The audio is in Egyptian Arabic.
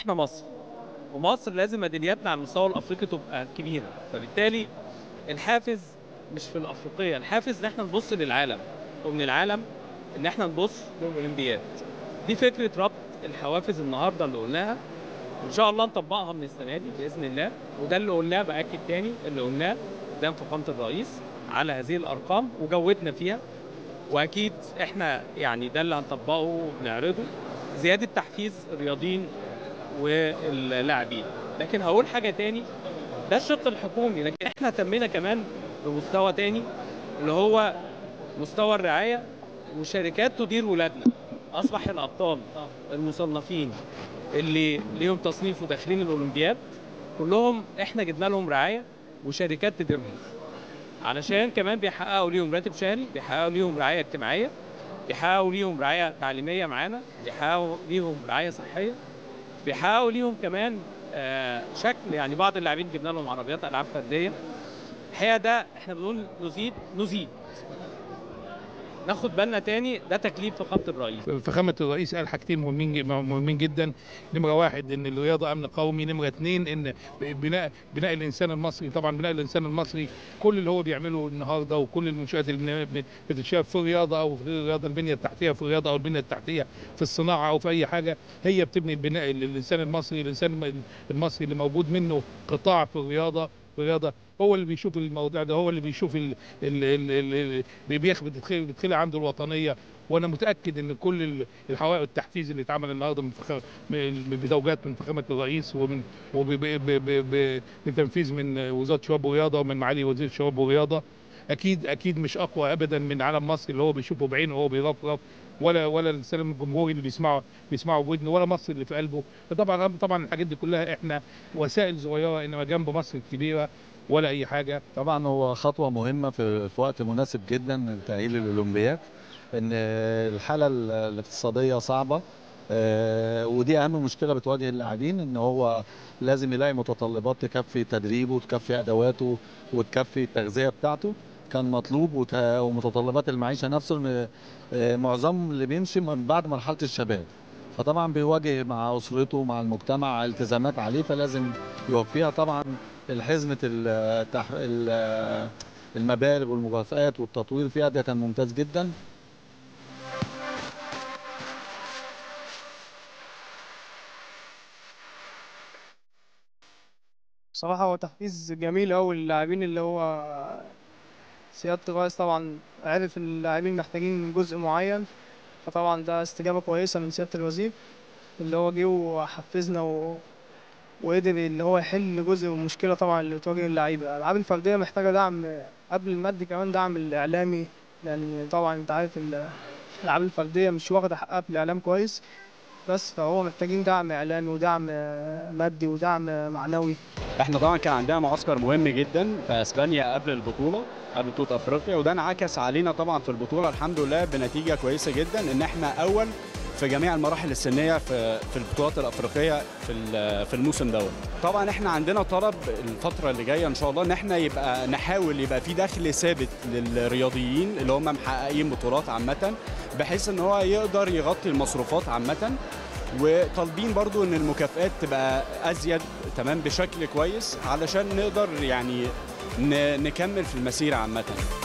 احنا مصر ومصر لازم ميدالياتنا على المستوى الافريقي تبقى كبيره فبالتالي الحافز مش في الافريقيه الحافز ان احنا نبص للعالم ومن العالم ان احنا نبص للاولمبياد دي فكره ربط الحوافز النهارده اللي قلناها وان شاء الله نطبقها من السنه دي باذن الله وده اللي قلناه باكد تاني اللي قلناه قدام فخامه الرئيس على هذه الارقام وجودنا فيها واكيد احنا يعني ده اللي هنطبقه ونعرضه زياده تحفيز الرياضيين واللاعبين لكن هقول حاجه تاني ده الشق الحكومي لكن احنا اهتمينا كمان بمستوى تاني اللي هو مستوى الرعايه وشركات تدير ولادنا اصبح الابطال المصنفين اللي ليهم تصنيف وداخلين الاولمبياد كلهم احنا جبنا لهم رعايه وشركات تديرهم علشان كمان بيحققوا ليهم راتب شهري بيحققوا ليهم رعايه اجتماعيه بيحققوا ليهم رعايه تعليميه معانا بيحققوا ليهم رعايه صحيه بيحققوا ليهم كمان آه شكل يعني بعض اللاعبين جبنا لهم عربيات العاب فرديه الحقيقه ده احنا بنقول نزيد نزيد ناخد بالنا تاني ده تكليف فخامه الرئيس فخامة الرئيس قال حاجتين مهمين ج- مهمين جدا نمرة واحد ان الرياضة امن قومي نمرة اثنين ان بناء بناء الانسان المصري طبعا بناء الانسان المصري كل اللي هو بيعمله النهارده وكل المنشآت اللي ب- بتتشاف في الرياضة او في غير الرياضة البنية التحتية في الرياضة او البنية التحتية في الصناعة او في اي حاجة هي بتبني البناء الانسان المصري الانسان المصري اللي موجود منه قطاع في الرياضة في الرياضة هو اللي بيشوف الموضوع ده هو اللي بيشوف ال- ال- ال- ال- اللي بياخد بتدخل بتدخل عنده الوطنيه وانا متاكد ان كل ال- الحوائط التحفيز اللي اتعمل النهارده من فخ... من- بزوجات من فخامه الرئيس ومن وبتنفيذ من وزاره الشباب والرياضه ومن معالي وزير الشباب والرياضه اكيد اكيد مش اقوى ابدا من علم مصر اللي هو بيشوفه بعينه وهو بيرفرف ولا ولا السلام الجمهوري اللي بيسمعه بيسمعه بودنه ولا مصر اللي في قلبه طبعا طبعا الحاجات دي كلها احنا وسائل صغيره انما جنب مصر الكبيره ولا اي حاجه طبعا هو خطوة مهمة في, في وقت مناسب جدا لتأهيل الأولمبياد إن الحالة ال- الاقتصادية صعبة آه، ودي أهم مشكلة بتواجه اللاعبين إن هو لازم يلاقي متطلبات تكفي تدريبه وتكفي أدواته وتكفي التغذية بتاعته كان مطلوب وت- ومتطلبات المعيشة نفسه إن آه، معظمهم اللي بيمشي من بعد مرحلة الشباب فطبعا بيواجه مع أسرته ومع المجتمع التزامات عليه فلازم يوفيها طبعا الحزمة التح... ال- المبالغ والمكافآت والتطوير فيها ده كان ممتاز جدا بصراحة هو تحفيز جميل أوي للاعبين اللي هو سيادة الرئيس طبعا عرف اللاعبين محتاجين جزء معين فطبعا ده استجابة كويسة من سيادة الوزير اللي هو جه وحفزنا و... وقدر اللي هو يحل جزء من المشكلة طبعا اللي بتواجه اللعيبة الألعاب الفردية محتاجة دعم قبل المادي كمان دعم الإعلامي لأن طبعا أنت عارف ال- الألعاب الفردية مش واخدة حقها في الإعلام كويس بس فهو محتاجين دعم إعلامي ودعم مادي ودعم معنوي احنا طبعا كان عندنا معسكر مهم جدا في اسبانيا قبل البطوله قبل بطوله افريقيا وده انعكس علينا طبعا في البطوله الحمد لله بنتيجه كويسه جدا ان احنا اول في جميع المراحل السنيه في في البطولات الافريقيه في ال- في الموسم دوت طبعا احنا عندنا طلب الفتره اللي جايه ان شاء الله ان احنا يبقى نحاول يبقى في دخل ثابت للرياضيين اللي هم محققين بطولات عامه بحيث ان هو يقدر يغطي المصروفات عامه وطالبين برضو ان المكافآت تبقى ازيد تمام بشكل كويس علشان نقدر يعني ن- نكمل في المسيره عامه